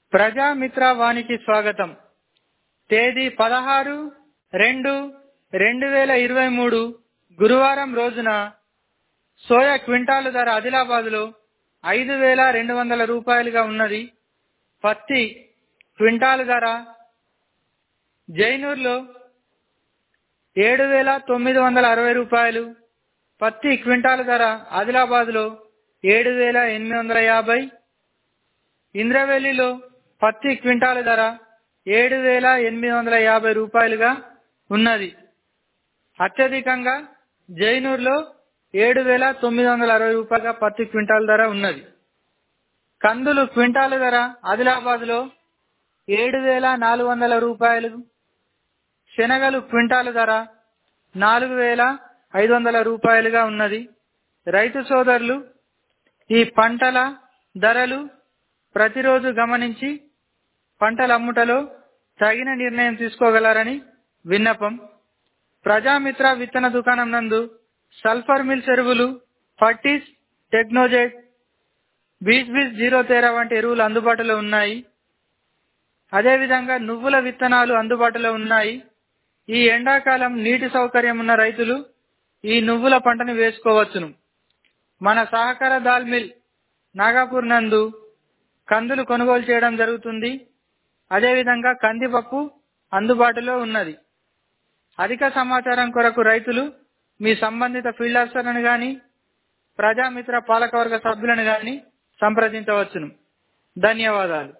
ప్రజామిత్ర వానికి స్వాగతం తేదీ పదహారు రెండు రెండు వేల ఇరవై మూడు గురువారం రోజున సోయా క్వింటాలు ధర ఆదిలాబాద్లో ఐదు వేల రెండు వందల రూపాయలుగా ఉన్నది పత్తి క్వింటాలు ధర జైనూర్లో ఏడు వేల తొమ్మిది వందల అరవై రూపాయలు పత్తి క్వింటాలు ధర ఆదిలాబాద్లో ఏడు వేల ఎనిమిది వందల యాభై ఇంద్రవెల్లిలో పత్తి క్వింటాలు ధర ఏడు వేల ఎనిమిది వందల యాభై రూపాయలుగా ఉన్నది అత్యధికంగా జైనూర్లో ఏడు వేల తొమ్మిది వందల అరవై రూపాయలుగా పత్తి క్వింటాల్ ధర ఉన్నది కందులు క్వింటాలు ధర ఆదిలాబాద్లో ఏడు వేల నాలుగు వందల రూపాయలు శనగలు క్వింటాలు ధర నాలుగు వేల ఐదు వందల రూపాయలుగా ఉన్నది రైతు సోదరులు ఈ పంటల ధరలు ప్రతిరోజు గమనించి పంటల అమ్ముటలో తగిన నిర్ణయం తీసుకోగలరని విన్నపం ప్రజామిత్ర విత్తన దుకాణం నందు సల్ఫర్ మిల్ ఎరువులు ఫర్టిస్ టెక్నోజెట్ బీస్ బీస్ జీరో తేరా వంటి ఎరువులు అందుబాటులో ఉన్నాయి అదేవిధంగా నువ్వుల విత్తనాలు అందుబాటులో ఉన్నాయి ఈ ఎండాకాలం నీటి సౌకర్యం ఉన్న రైతులు ఈ నువ్వుల పంటను వేసుకోవచ్చును మన సహకార దాల్ మిల్ నాగాపూర్ నందు కందులు కొనుగోలు చేయడం జరుగుతుంది అదేవిధంగా కందిపప్పు అందుబాటులో ఉన్నది అధిక సమాచారం కొరకు రైతులు మీ సంబంధిత ఫీల్డ్ ఆఫీసర్లను గాని ప్రజామిత్ర పాలకవర్గ సభ్యులను గాని సంప్రదించవచ్చును ధన్యవాదాలు